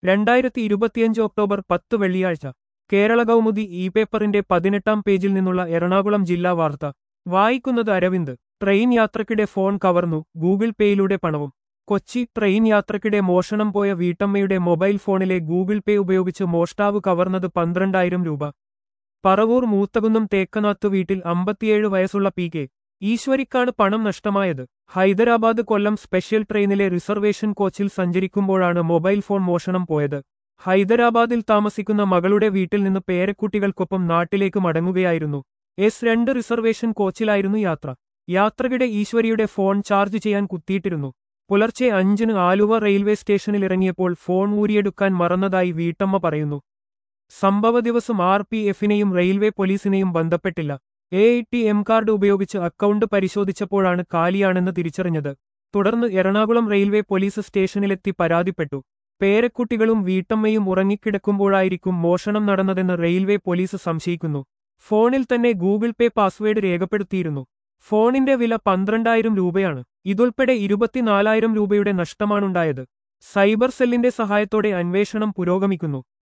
രണ്ടായിരത്തി ഇരുപത്തിയഞ്ച് ഒക്ടോബർ പത്ത് വെള്ളിയാഴ്ച കേരള കൗമുദി ഇ പേപ്പറിന്റെ പതിനെട്ടാം പേജിൽ നിന്നുള്ള എറണാകുളം ജില്ലാ വാർത്ത വായിക്കുന്നത് അരവിന്ദ് ട്രെയിൻ യാത്രക്കിടെ ഫോൺ കവർന്നു ഗൂഗിൾ പേയിലൂടെ പണവും കൊച്ചി ട്രെയിൻ യാത്രക്കിടെ മോഷണം പോയ വീട്ടമ്മയുടെ മൊബൈൽ ഫോണിലെ ഗൂഗിൾ പേ ഉപയോഗിച്ച് മോഷ്ടാവ് കവർന്നത് പന്ത്രണ്ടായിരം രൂപ പറവൂർ മൂത്തകുന്നം തേക്കനാത്ത് വീട്ടിൽ അമ്പത്തിയേഴ് വയസ്സുള്ള പി കെ ഈശ്വരിക്കാണ് പണം നഷ്ടമായത് ഹൈദരാബാദ് കൊല്ലം സ്പെഷ്യൽ ട്രെയിനിലെ റിസർവേഷൻ കോച്ചിൽ സഞ്ചരിക്കുമ്പോഴാണ് മൊബൈൽ ഫോൺ മോഷണം പോയത് ഹൈദരാബാദിൽ താമസിക്കുന്ന മകളുടെ വീട്ടിൽ നിന്ന് പേരക്കുട്ടികൾക്കൊപ്പം നാട്ടിലേക്ക് മടങ്ങുകയായിരുന്നു എസ് രണ്ട് റിസർവേഷൻ കോച്ചിലായിരുന്നു യാത്ര യാത്രകിടെ ഈശ്വരിയുടെ ഫോൺ ചാർജ് ചെയ്യാൻ കുത്തിയിട്ടിരുന്നു പുലർച്ചെ അഞ്ചിന് ആലുവ റെയിൽവേ സ്റ്റേഷനിൽ ഇറങ്ങിയപ്പോൾ ഫോൺ ഊരിയെടുക്കാൻ മറന്നതായി വീട്ടമ്മ പറയുന്നു സംഭവ ദിവസം ആർ പി എഫിനെയും റെയിൽവേ പോലീസിനെയും ബന്ധപ്പെട്ടില്ല എ ടി എം കാർഡ് ഉപയോഗിച്ച് അക്കൗണ്ട് പരിശോധിച്ചപ്പോഴാണ് കാലിയാണെന്ന് തിരിച്ചറിഞ്ഞത് തുടർന്ന് എറണാകുളം റെയിൽവേ പോലീസ് സ്റ്റേഷനിലെത്തി പരാതിപ്പെട്ടു പേരക്കുട്ടികളും വീട്ടമ്മയും ഉറങ്ങിക്കിടക്കുമ്പോഴായിരിക്കും മോഷണം നടന്നതെന്ന് റെയിൽവേ പോലീസ് സംശയിക്കുന്നു ഫോണിൽ തന്നെ ഗൂഗിൾ പേ പാസ്വേഡ് രേഖപ്പെടുത്തിയിരുന്നു ഫോണിന്റെ വില പന്ത്രണ്ടായിരം രൂപയാണ് ഇതുൾപ്പെടെ ഇരുപത്തിനാലായിരം രൂപയുടെ നഷ്ടമാണുണ്ടായത് സൈബർ സെല്ലിന്റെ സഹായത്തോടെ അന്വേഷണം പുരോഗമിക്കുന്നു